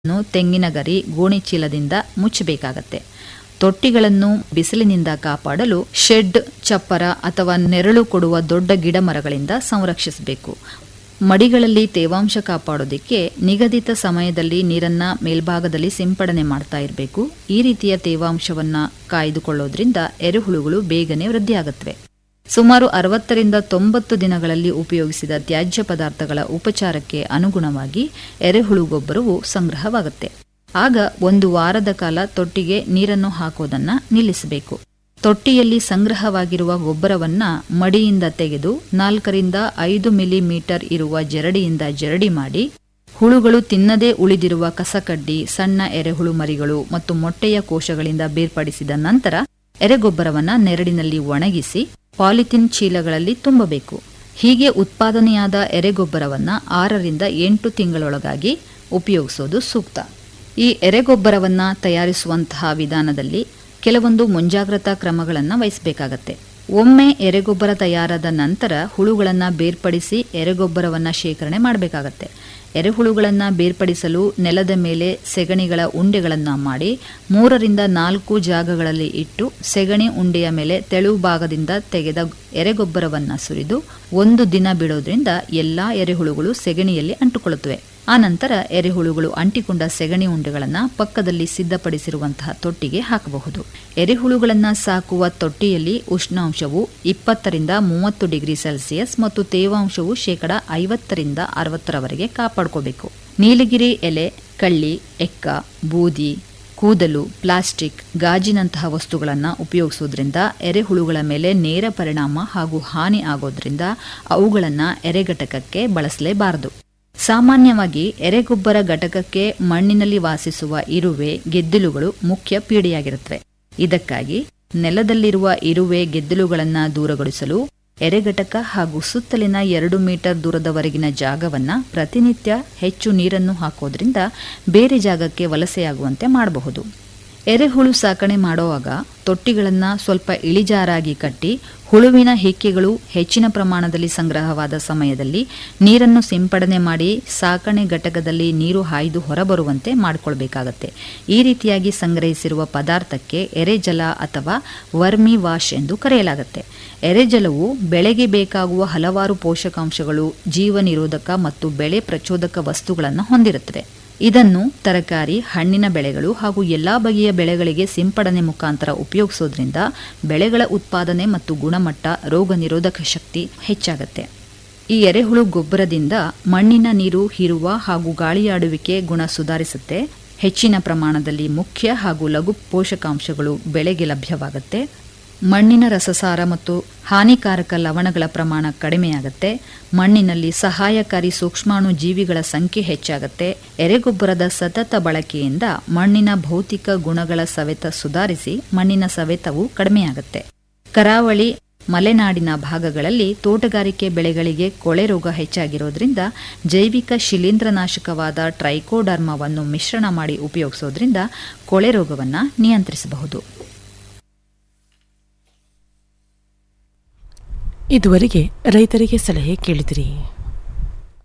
ನ್ನು ತೆಂಗಿನ ಗರಿ ಗೋಣಿ ಚೀಲದಿಂದ ಮುಚ್ಚಬೇಕಾಗತ್ತೆ ತೊಟ್ಟಿಗಳನ್ನು ಬಿಸಿಲಿನಿಂದ ಕಾಪಾಡಲು ಶೆಡ್ ಚಪ್ಪರ ಅಥವಾ ನೆರಳು ಕೊಡುವ ದೊಡ್ಡ ಗಿಡ ಮರಗಳಿಂದ ಸಂರಕ್ಷಿಸಬೇಕು ಮಡಿಗಳಲ್ಲಿ ತೇವಾಂಶ ಕಾಪಾಡೋದಕ್ಕೆ ನಿಗದಿತ ಸಮಯದಲ್ಲಿ ನೀರನ್ನ ಮೇಲ್ಭಾಗದಲ್ಲಿ ಸಿಂಪಡಣೆ ಮಾಡ್ತಾ ಇರಬೇಕು ಈ ರೀತಿಯ ತೇವಾಂಶವನ್ನ ಕಾಯ್ದುಕೊಳ್ಳೋದ್ರಿಂದ ಎರೆಹುಳುಗಳು ಬೇಗನೆ ವೃದ್ಧಿಯಾಗತ್ವೆ ಸುಮಾರು ಅರವತ್ತರಿಂದ ತೊಂಬತ್ತು ದಿನಗಳಲ್ಲಿ ಉಪಯೋಗಿಸಿದ ತ್ಯಾಜ್ಯ ಪದಾರ್ಥಗಳ ಉಪಚಾರಕ್ಕೆ ಅನುಗುಣವಾಗಿ ಎರೆಹುಳು ಗೊಬ್ಬರವು ಸಂಗ್ರಹವಾಗುತ್ತೆ ಆಗ ಒಂದು ವಾರದ ಕಾಲ ತೊಟ್ಟಿಗೆ ನೀರನ್ನು ಹಾಕೋದನ್ನ ನಿಲ್ಲಿಸಬೇಕು ತೊಟ್ಟಿಯಲ್ಲಿ ಸಂಗ್ರಹವಾಗಿರುವ ಗೊಬ್ಬರವನ್ನ ಮಡಿಯಿಂದ ತೆಗೆದು ನಾಲ್ಕರಿಂದ ಐದು ಮಿಲಿಮೀಟರ್ ಇರುವ ಜರಡಿಯಿಂದ ಜರಡಿ ಮಾಡಿ ಹುಳುಗಳು ತಿನ್ನದೇ ಉಳಿದಿರುವ ಕಸಕಡ್ಡಿ ಸಣ್ಣ ಎರೆಹುಳು ಮರಿಗಳು ಮತ್ತು ಮೊಟ್ಟೆಯ ಕೋಶಗಳಿಂದ ಬೇರ್ಪಡಿಸಿದ ನಂತರ ಎರೆಗೊಬ್ಬರವನ್ನ ನೆರಳಿನಲ್ಲಿ ಒಣಗಿಸಿ ಪಾಲಿಥಿನ್ ಚೀಲಗಳಲ್ಲಿ ತುಂಬಬೇಕು ಹೀಗೆ ಉತ್ಪಾದನೆಯಾದ ಎರೆಗೊಬ್ಬರವನ್ನ ಆರರಿಂದ ಎಂಟು ತಿಂಗಳೊಳಗಾಗಿ ಉಪಯೋಗಿಸೋದು ಸೂಕ್ತ ಈ ಎರೆಗೊಬ್ಬರವನ್ನ ತಯಾರಿಸುವಂತಹ ವಿಧಾನದಲ್ಲಿ ಕೆಲವೊಂದು ಮುಂಜಾಗ್ರತಾ ಕ್ರಮಗಳನ್ನು ವಹಿಸಬೇಕಾಗತ್ತೆ ಒಮ್ಮೆ ಎರೆಗೊಬ್ಬರ ತಯಾರಾದ ನಂತರ ಹುಳುಗಳನ್ನು ಬೇರ್ಪಡಿಸಿ ಎರೆಗೊಬ್ಬರವನ್ನ ಶೇಖರಣೆ ಮಾಡಬೇಕಾಗತ್ತೆ ಎರೆಹುಳುಗಳನ್ನು ಬೇರ್ಪಡಿಸಲು ನೆಲದ ಮೇಲೆ ಸೆಗಣಿಗಳ ಉಂಡೆಗಳನ್ನು ಮಾಡಿ ಮೂರರಿಂದ ನಾಲ್ಕು ಜಾಗಗಳಲ್ಲಿ ಇಟ್ಟು ಸೆಗಣಿ ಉಂಡೆಯ ಮೇಲೆ ತೆಳು ಭಾಗದಿಂದ ತೆಗೆದ ಎರೆಗೊಬ್ಬರವನ್ನು ಸುರಿದು ಒಂದು ದಿನ ಬಿಡೋದ್ರಿಂದ ಎಲ್ಲಾ ಎರೆಹುಳುಗಳು ಸೆಗಣಿಯಲ್ಲಿ ಅಂಟುಕೊಳ್ಳುತ್ತವೆ ಆನಂತರ ಎರೆಹುಳುಗಳು ಅಂಟಿಕೊಂಡ ಸೆಗಣಿ ಉಂಡೆಗಳನ್ನು ಪಕ್ಕದಲ್ಲಿ ಸಿದ್ಧಪಡಿಸಿರುವಂತಹ ತೊಟ್ಟಿಗೆ ಹಾಕಬಹುದು ಎರೆಹುಳುಗಳನ್ನು ಸಾಕುವ ತೊಟ್ಟಿಯಲ್ಲಿ ಉಷ್ಣಾಂಶವು ಇಪ್ಪತ್ತರಿಂದ ಮೂವತ್ತು ಡಿಗ್ರಿ ಸೆಲ್ಸಿಯಸ್ ಮತ್ತು ತೇವಾಂಶವು ಶೇಕಡ ಐವತ್ತರಿಂದ ಅರವತ್ತರವರೆಗೆ ಕಾಪಾಡ್ಕೋಬೇಕು ನೀಲಗಿರಿ ಎಲೆ ಕಳ್ಳಿ ಎಕ್ಕ ಬೂದಿ ಕೂದಲು ಪ್ಲಾಸ್ಟಿಕ್ ಗಾಜಿನಂತಹ ವಸ್ತುಗಳನ್ನು ಉಪಯೋಗಿಸೋದ್ರಿಂದ ಎರೆಹುಳುಗಳ ಮೇಲೆ ನೇರ ಪರಿಣಾಮ ಹಾಗೂ ಹಾನಿ ಆಗೋದ್ರಿಂದ ಅವುಗಳನ್ನು ಎರೆಘಟಕಕ್ಕೆ ಬಳಸಲೇಬಾರದು ಸಾಮಾನ್ಯವಾಗಿ ಎರೆಗೊಬ್ಬರ ಘಟಕಕ್ಕೆ ಮಣ್ಣಿನಲ್ಲಿ ವಾಸಿಸುವ ಇರುವೆ ಗೆದ್ದಿಲುಗಳು ಮುಖ್ಯ ಪೀಡೆಯಾಗಿರುತ್ತವೆ ಇದಕ್ಕಾಗಿ ನೆಲದಲ್ಲಿರುವ ಇರುವೆ ಗೆದ್ದಿಲುಗಳನ್ನು ದೂರಗೊಳಿಸಲು ಎರೆಘಟಕ ಹಾಗೂ ಸುತ್ತಲಿನ ಎರಡು ಮೀಟರ್ ದೂರದವರೆಗಿನ ಜಾಗವನ್ನ ಪ್ರತಿನಿತ್ಯ ಹೆಚ್ಚು ನೀರನ್ನು ಹಾಕೋದ್ರಿಂದ ಬೇರೆ ಜಾಗಕ್ಕೆ ವಲಸೆಯಾಗುವಂತೆ ಮಾಡಬಹುದು ಎರೆಹುಳು ಸಾಕಣೆ ಮಾಡುವಾಗ ತೊಟ್ಟಿಗಳನ್ನು ಸ್ವಲ್ಪ ಇಳಿಜಾರಾಗಿ ಕಟ್ಟಿ ಹುಳುವಿನ ಹಿಕ್ಕೆಗಳು ಹೆಚ್ಚಿನ ಪ್ರಮಾಣದಲ್ಲಿ ಸಂಗ್ರಹವಾದ ಸಮಯದಲ್ಲಿ ನೀರನ್ನು ಸಿಂಪಡಣೆ ಮಾಡಿ ಸಾಕಣೆ ಘಟಕದಲ್ಲಿ ನೀರು ಹಾಯ್ದು ಹೊರಬರುವಂತೆ ಮಾಡಿಕೊಳ್ಬೇಕಾಗತ್ತೆ ಈ ರೀತಿಯಾಗಿ ಸಂಗ್ರಹಿಸಿರುವ ಪದಾರ್ಥಕ್ಕೆ ಎರೆಜಲ ಅಥವಾ ವರ್ಮಿ ವಾಶ್ ಎಂದು ಕರೆಯಲಾಗುತ್ತೆ ಎರೆಜಲವು ಬೆಳೆಗೆ ಬೇಕಾಗುವ ಹಲವಾರು ಪೋಷಕಾಂಶಗಳು ಜೀವ ನಿರೋಧಕ ಮತ್ತು ಬೆಳೆ ಪ್ರಚೋದಕ ವಸ್ತುಗಳನ್ನು ಹೊಂದಿರುತ್ತದೆ ಇದನ್ನು ತರಕಾರಿ ಹಣ್ಣಿನ ಬೆಳೆಗಳು ಹಾಗೂ ಎಲ್ಲಾ ಬಗೆಯ ಬೆಳೆಗಳಿಗೆ ಸಿಂಪಡಣೆ ಮುಖಾಂತರ ಉಪಯೋಗಿಸೋದ್ರಿಂದ ಬೆಳೆಗಳ ಉತ್ಪಾದನೆ ಮತ್ತು ಗುಣಮಟ್ಟ ರೋಗ ನಿರೋಧಕ ಶಕ್ತಿ ಹೆಚ್ಚಾಗತ್ತೆ ಈ ಎರೆಹುಳು ಗೊಬ್ಬರದಿಂದ ಮಣ್ಣಿನ ನೀರು ಹೀರುವ ಹಾಗೂ ಗಾಳಿಯಾಡುವಿಕೆ ಗುಣ ಸುಧಾರಿಸುತ್ತೆ ಹೆಚ್ಚಿನ ಪ್ರಮಾಣದಲ್ಲಿ ಮುಖ್ಯ ಹಾಗೂ ಲಘು ಪೋಷಕಾಂಶಗಳು ಬೆಳೆಗೆ ಲಭ್ಯವಾಗುತ್ತೆ ಮಣ್ಣಿನ ರಸಸಾರ ಮತ್ತು ಹಾನಿಕಾರಕ ಲವಣಗಳ ಪ್ರಮಾಣ ಕಡಿಮೆಯಾಗುತ್ತೆ ಮಣ್ಣಿನಲ್ಲಿ ಸಹಾಯಕಾರಿ ಸೂಕ್ಷ್ಮಾಣು ಜೀವಿಗಳ ಸಂಖ್ಯೆ ಹೆಚ್ಚಾಗುತ್ತೆ ಎರೆಗೊಬ್ಬರದ ಸತತ ಬಳಕೆಯಿಂದ ಮಣ್ಣಿನ ಭೌತಿಕ ಗುಣಗಳ ಸವೆತ ಸುಧಾರಿಸಿ ಮಣ್ಣಿನ ಸವೆತವು ಕಡಿಮೆಯಾಗುತ್ತೆ ಕರಾವಳಿ ಮಲೆನಾಡಿನ ಭಾಗಗಳಲ್ಲಿ ತೋಟಗಾರಿಕೆ ಬೆಳೆಗಳಿಗೆ ಕೊಳೆ ರೋಗ ಹೆಚ್ಚಾಗಿರೋದ್ರಿಂದ ಜೈವಿಕ ಶಿಲೀಂಧ್ರನಾಶಕವಾದ ಟ್ರೈಕೋಡರ್ಮವನ್ನು ಮಿಶ್ರಣ ಮಾಡಿ ಉಪಯೋಗಿಸೋದ್ರಿಂದ ಕೊಳೆ ರೋಗವನ್ನು ನಿಯಂತ್ರಿಸಬಹುದು ಇದುವರೆಗೆ ರೈತರಿಗೆ ಸಲಹೆ ಕೇಳಿದಿರಿ